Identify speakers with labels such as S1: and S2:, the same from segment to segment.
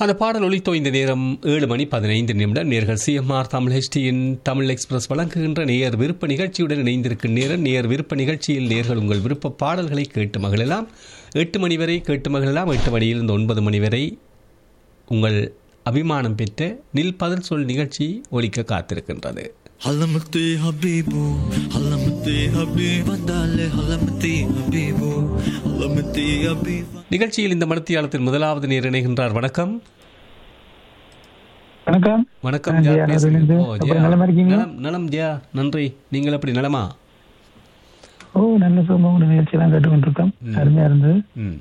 S1: அந்த பாடல் ஒலித்தோ இந்த நேரம் ஏழு மணி பதினைந்து நிமிடம் நேர்கள் சிஎம்ஆர் தமிழ் ஹெச்டியின் தமிழ் எக்ஸ்பிரஸ் வழங்குகின்ற நேர் விருப்ப நிகழ்ச்சியுடன் இணைந்திருக்கும் நேரம் நேர் விருப்ப நிகழ்ச்சியில் நேர்கள் உங்கள் விருப்ப பாடல்களை கேட்டு மகிழலாம் எட்டு மணி வரை கேட்டு மகிழலாம் எட்டு மணியிலிருந்து ஒன்பது மணி வரை உங்கள் அபிமானம் பெற்ற நில் பதில் சொல் நிகழ்ச்சி ஒலிக்க காத்திருக்கின்றது
S2: علمتي حبيبو علمتي حبيب دالي علمتي حبيبو علمتي حبيب
S1: நிகழ்ச்சியில் இந்த மனத்தியாலத்தின் முதலாவது நேர் இணைகின்றார் வணக்கம்
S3: வணக்கம்
S1: வணக்கம்
S3: நான்
S1: ஜியா
S3: ஜெயா
S1: பேசுகிறேன்.
S3: நடுவிலிருந்து.
S1: ஓ,
S3: அப்புறம்
S1: ஜியா.
S3: நலமா இருக்கீங்களா?
S1: நலம் நலம் ஜியா நன்றி நீங்கள் எப்படி நலமா
S3: ஓ நல்ல சுகமான நிகழ்ச்சியெல்லாம் கேட்டுக்கொண்டிருக்கோம் அருமையா இருந்தது
S1: ம்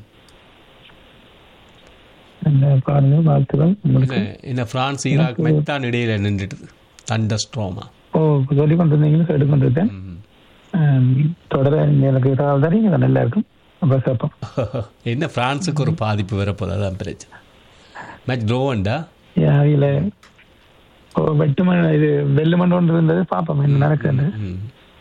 S3: நல்ல பாருங்க வாழ்த்துக்கள் உங்களுக்கு
S1: என்ன என்ன பிரான்ஸ் ஈராக் மெத்தான் இடையில நின்றுட்டு தண்டஸ்ட்ரோமா
S3: ஓ சொல்லிக் கொண்டிருந்தீங்கன்னு கேட்டுக்கொண்டிருக்கேன் ஆம், தொடர எனக்கு தகவல் தரீங்க நல்லா இருக்கும் அப்ப கேட்போம்
S1: என்ன பிரான்ஸுக்கு ஒரு பாதிப்பு வரப்போது அதான் பிரச்சனை மேட்ச் ட்ரோவன்டா
S3: அவையில ஓ வெட்டு மண் இது வெள்ளு மண் ஒன்று இருந்தது பார்ப்போம் என்ன நடக்குது
S1: ம்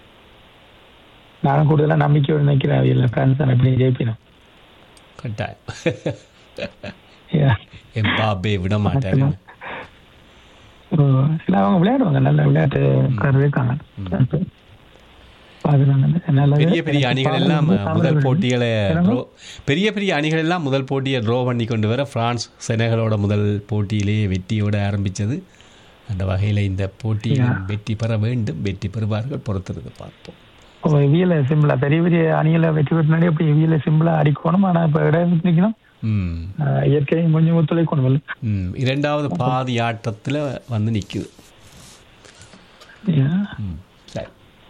S3: நான் கூடுதலா நம்பிக்கையோடு நினைக்கிறேன் அவையில பிரான்ஸ் தான் எப்படி ஜெயிப்பினோம்
S1: கட்டாயம்
S3: Yeah.
S1: எம்பாபே விட மாட்டாரு
S3: ஓ, இல்ல அவங்க விளையாடுவாங்க நல்ல விளையாட்டு இருக்காங்க பாக்குறாங்க நல்ல
S1: பெரிய பெரிய அணிகள் எல்லாம் முதல் போட்டிகளை
S3: என்னங்க?
S1: draw- பெரிய பெரிய அணிகள் எல்லாம் முதல் போட்டியை ட்ரோ பண்ணி கொண்டு வர பிரான்ஸ் செனகலோட முதல் போட்டியிலேயே வெற்றியோட ஆரம்பிச்சது அந்த வகையில் இந்த போட்டியில் வெற்றி பெற வேண்டும் வெற்றி பெறுவார்கள் பொறுத்திருந்து பார்ப்போம்
S3: ஓ வியல சிம்பிளா பெரிய பெரிய அணிகளை வெற்றி பெற்றாடி அப்படி வியல சிம்பிளா அடிக்கணும் ஆனா இப்ப இடம் நிக்கணும்
S1: ம்
S3: ஆஹ் இயற்கையை கொஞ்சம் ஒத்துழைக்கணும் இல்ல?
S1: ம் இரண்டாவது பாதி ஆட்டத்தில் வந்து நிற்குது
S3: Yeah.
S1: ம் சரி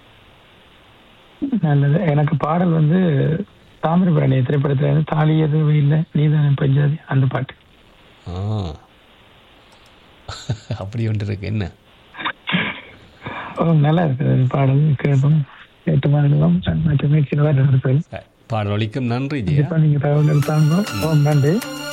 S3: நல்லது எனக்கு பாடல் வந்து தாமிரபரணி திரைப்படத்துல இருந்து தாலி எதுவும் இல்லை நீதானே பஞ்சாதி அந்த பாட்டு
S1: ஆ அப்படி ஒன்று இருக்கு என்ன
S3: ஓ நல்லா இருக்குது அந்த பாடல் கேட்போம் கேட்டு மாநிலம் மற்ற முயற்சியில் வேறு நடப்பது
S1: சரி. பாடல் ஒலிக்கும் நன்றி ஜெயா
S3: கண்டிப்பா நீங்க தகவல் தாங்க ஓ நன்றி